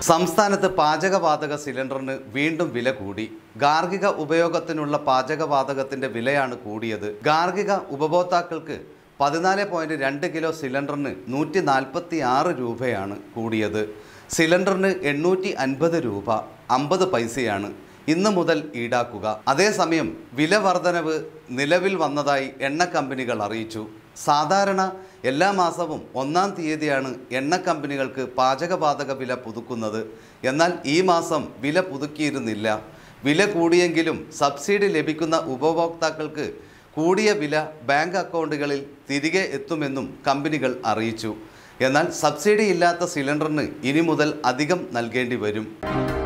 സംസ്ഥാനത്ത് പാചകവാതക സിലിണ്ടറിന് വീണ്ടും വില കൂടി ഗാർഹിക ഉപയോഗത്തിനുള്ള പാചകവാതകത്തിന്റെ വിലയാണ് കൂടിയത് ഗാർഹിക ഉപഭോക്താക്കൾക്ക് പതിനാല് പോയിന്റ് രണ്ട് കിലോ സിലിണ്ടറിന് നൂറ്റി നാൽപ്പത്തി ആറ് രൂപയാണ് കൂടിയത് സിലിണ്ടറിന് എണ്ണൂറ്റി അൻപത് രൂപ അമ്പത് പൈസയാണ് ഇന്ന് മുതൽ ഈടാക്കുക അതേസമയം വില വർധനവ് നിലവിൽ വന്നതായി എണ്ണ കമ്പനികൾ അറിയിച്ചു സാധാരണ എല്ലാ മാസവും ഒന്നാം തീയതിയാണ് എണ്ണ കമ്പനികൾക്ക് പാചകവാതക വില പുതുക്കുന്നത് എന്നാൽ ഈ മാസം വില പുതുക്കിയിരുന്നില്ല വില കൂടിയെങ്കിലും സബ്സിഡി ലഭിക്കുന്ന ഉപഭോക്താക്കൾക്ക് കൂടിയ വില ബാങ്ക് അക്കൗണ്ടുകളിൽ തിരികെ എത്തുമെന്നും കമ്പനികൾ അറിയിച്ചു എന്നാൽ സബ്സിഡി ഇല്ലാത്ത സിലിണ്ടറിന് ഇനി മുതൽ അധികം നൽകേണ്ടി വരും